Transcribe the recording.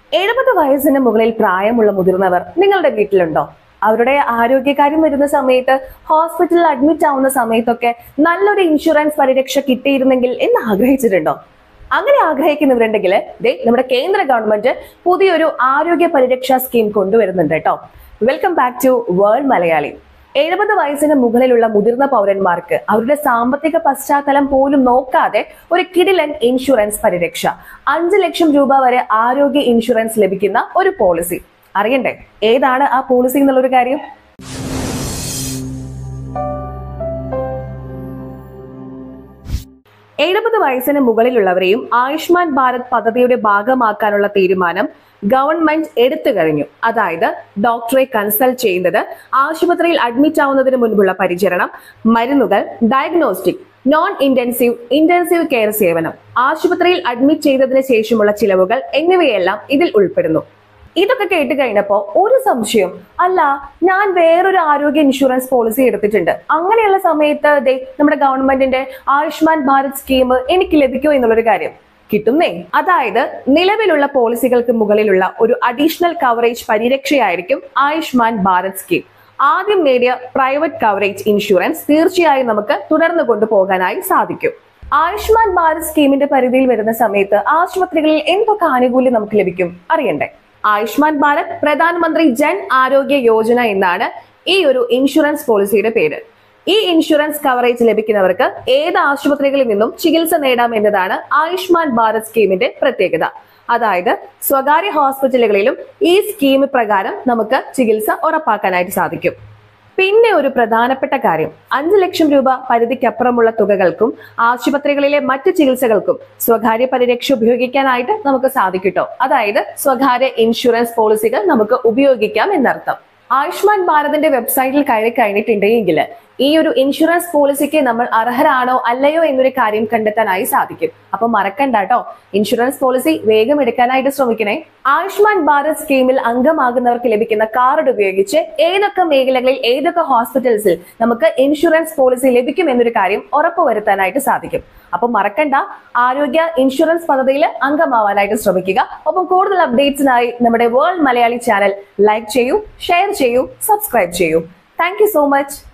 എഴുപത് വയസ്സിന് മുകളിൽ പ്രായമുള്ള മുതിർന്നവർ നിങ്ങളുടെ വീട്ടിലുണ്ടോ അവരുടെ ആരോഗ്യകാര്യം വരുന്ന സമയത്ത് ഹോസ്പിറ്റലിൽ അഡ്മിറ്റ് ആവുന്ന സമയത്തൊക്കെ നല്ലൊരു ഇൻഷുറൻസ് പരിരക്ഷ കിട്ടിയിരുന്നെങ്കിൽ എന്ന് ആഗ്രഹിച്ചിട്ടുണ്ടോ അങ്ങനെ ആഗ്രഹിക്കുന്നവരുണ്ടെങ്കിൽ ദേ നമ്മുടെ കേന്ദ്ര ഗവൺമെന്റ് പുതിയൊരു ആരോഗ്യ പരിരക്ഷാ സ്കീം കൊണ്ടുവരുന്നുണ്ട് കേട്ടോ welcome back to world Malayali എഴുപത് വയസ്സിന് മുകളിലുള്ള മുതിർന്ന പൗരന്മാർക്ക് അവരുടെ സാമ്പത്തിക പശ്ചാത്തലം പോലും നോക്കാതെ ഒരു കിടിലൻ ഇൻഷുറൻസ് പരിരക്ഷ അഞ്ച് ലക്ഷം രൂപ വരെ ആരോഗ്യ ഇൻഷുറൻസ് ലഭിക്കുന്ന ഒരു പോളിസി അറിയണ്ടേ ഏതാണ് ആ പോളിസി എന്നുള്ളൊരു കാര്യം എഴുപത് വയസ്സിന് മുകളിലുള്ളവരെയും ആയുഷ്മാൻ ഭാരത് പദ്ധതിയുടെ ഭാഗമാക്കാനുള്ള തീരുമാനം ഗവൺമെന്റ് എടുത്തു കഴിഞ്ഞു അതായത് ഡോക്ടറെ കൺസൾട്ട് ചെയ്യുന്നത് ആശുപത്രിയിൽ അഡ്മിറ്റ് ആവുന്നതിന് മുൻപുള്ള പരിചരണം മരുന്നുകൾ diagnostic non intensive intensive care സേവനം ആശുപത്രിയിൽ അഡ്മിറ്റ് ചെയ്തതിനു ശേഷമുള്ള ചിലവുകൾ എന്നിവയെല്ലാം ഇതിൽ ഉൾപ്പെടുന്നു ഇതൊക്കെ കേട്ട് കഴിഞ്ഞപ്പോ ഒരു സംശയം അല്ല ഞാൻ വേറൊരു ആരോഗ്യ ഇൻഷുറൻസ് പോളിസി എടുത്തിട്ടുണ്ട് അങ്ങനെയുള്ള സമയത്ത് ദേ നമ്മുടെ ഗവൺമെന്റിന്റെ ആയുഷ്മാൻ ഭാരത് സ്കീം എനിക്ക് ലഭിക്കുമോ എന്നുള്ളൊരു കാര്യം കിട്ടുന്നേ അതായത് നിലവിലുള്ള പോളിസികൾക്ക് മുകളിലുള്ള ഒരു അഡീഷണൽ കവറേജ് പരിരക്ഷയായിരിക്കും ആയുഷ്മാൻ ഭാരത് സ്കീം ആദ്യം നേടിയ പ്രൈവറ്റ് കവറേജ് ഇൻഷുറൻസ് തീർച്ചയായും നമുക്ക് തുടർന്ന് കൊണ്ടുപോകാനായി സാധിക്കും ആയുഷ്മാൻ ഭാരത് സ്കീമിന്റെ പരിധിയിൽ വരുന്ന സമയത്ത് ആശുപത്രികളിൽ എന്തൊക്കെ ആനുകൂല്യം നമുക്ക് ലഭിക്കും അറിയണ്ടേ ആയുഷ്മാൻ ഭാരത് പ്രധാനമന്ത്രി ജൻ ആരോഗ്യ യോജന എന്നാണ് ഈ ഒരു ഇൻഷുറൻസ് പോളിസിയുടെ പേര് ഈ ഇൻഷുറൻസ് കവറേജ് ലഭിക്കുന്നവർക്ക് ഏത് ആശുപത്രികളിൽ നിന്നും ചികിത്സ നേടാം എന്നതാണ് ആയുഷ്മാൻ ഭാരത് സ്കീമിന്റെ പ്രത്യേകത അതായത് സ്വകാര്യ ഹോസ്പിറ്റലുകളിലും ഈ സ്കീം പ്രകാരം നമുക്ക് ചികിത്സ ഉറപ്പാക്കാനായിട്ട് സാധിക്കും പിന്നെ ഒരു പ്രധാനപ്പെട്ട കാര്യം അഞ്ച് ലക്ഷം രൂപ പരിധിക്കപ്പുറമുള്ള തുകകൾക്കും ആശുപത്രികളിലെ മറ്റ് ചികിത്സകൾക്കും സ്വകാര്യ പരിരക്ഷ ഉപയോഗിക്കാനായിട്ട് നമുക്ക് സാധിക്കട്ടോ അതായത് സ്വകാര്യ ഇൻഷുറൻസ് പോളിസികൾ നമുക്ക് ഉപയോഗിക്കാം എന്നർത്ഥം ആയുഷ്മാൻ ഭാരതിന്റെ വെബ്സൈറ്റിൽ കയറി കഴിഞ്ഞിട്ടുണ്ടെങ്കിൽ ഈ ഒരു ഇൻഷുറൻസ് പോളിസിക്ക് നമ്മൾ അർഹരാണോ അല്ലയോ എന്നൊരു കാര്യം കണ്ടെത്താനായി സാധിക്കും അപ്പൊ മറക്കണ്ട കേട്ടോ ഇൻഷുറൻസ് പോളിസി വേഗം എടുക്കാനായിട്ട് ശ്രമിക്കണേ ആയുഷ്മാൻ ഭാരത് സ്കീമിൽ അംഗമാകുന്നവർക്ക് ലഭിക്കുന്ന കാർഡ് ഉപയോഗിച്ച് ഏതൊക്കെ മേഖലകളിൽ ഏതൊക്കെ ഹോസ്പിറ്റൽസിൽ നമുക്ക് ഇൻഷുറൻസ് പോളിസി ലഭിക്കും എന്നൊരു കാര്യം ഉറപ്പുവരുത്താനായിട്ട് സാധിക്കും അപ്പൊ മറക്കണ്ട ആരോഗ്യ ഇൻഷുറൻസ് പദ്ധതിയിൽ അംഗമാവാനായിട്ട് ശ്രമിക്കുക ഒപ്പം കൂടുതൽ അപ്ഡേറ്റ്സിനായി നമ്മുടെ വേൾഡ് മലയാളി ചാനൽ ലൈക്ക് ചെയ്യൂ ഷെയർ ചെയ്യൂ സബ്സ്ക്രൈബ് ചെയ്യൂ താങ്ക് യു സോ മച്ച്